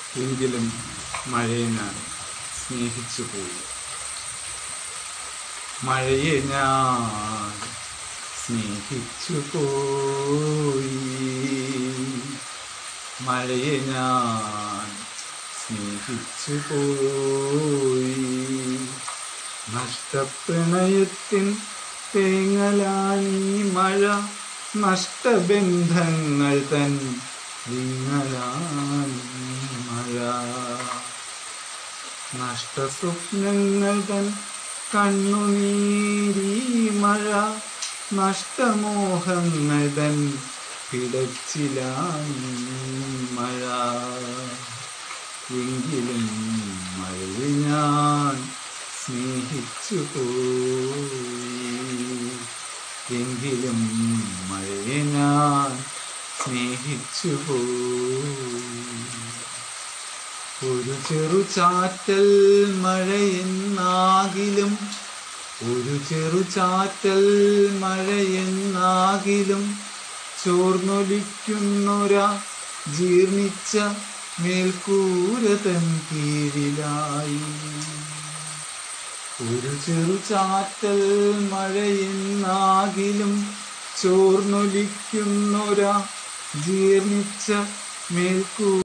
എങ്കിലും മഴയെ ഞാൻ സ്നേഹിച്ചു പോയി മഴയെ ഞാൻ സ്നേഹിച്ചു പോയി മഴയെ ഞാൻ സ്നേഹിച്ചു പോയി നഷ്ടപ്രണയത്തിൻ തേങ്ങലാനീ മഴ നഷ്ടബന്ധങ്ങൾ തൻ വിങ്ങലാനീ മഴ നഷ്ടസ്വപ്നങ്ങൾ തൻ കണ്ണുനീരീ മഴ നഷ്ടമോഹങ്ങൾ തൻ പിടച്ചിലായി മഴ എങ്കിലും മഴയെ ഞാൻ സ്നേഹിച്ചു പോയി എങ്കിലും മഴയെ ഞാൻ സ്നേഹിച്ചു പോയി ഒരു ചെറു ചാറ്റൽ മഴയെന്നാകിലും ഒരു ചെറു ചാറ്റൽ മഴയെന്നാകിലും ചോർന്നൊലിക്കുന്നൊരാ ജീർണിച്ച മേൽക്കൂര തൻ കീഴിലായി ഒരു ചെറു ചാറ്റൽ മഴയെന്നാകിലും ചോർന്നൊലിക്കുന്നൊരാ ജീർണിച്ച മേൽക്കൂ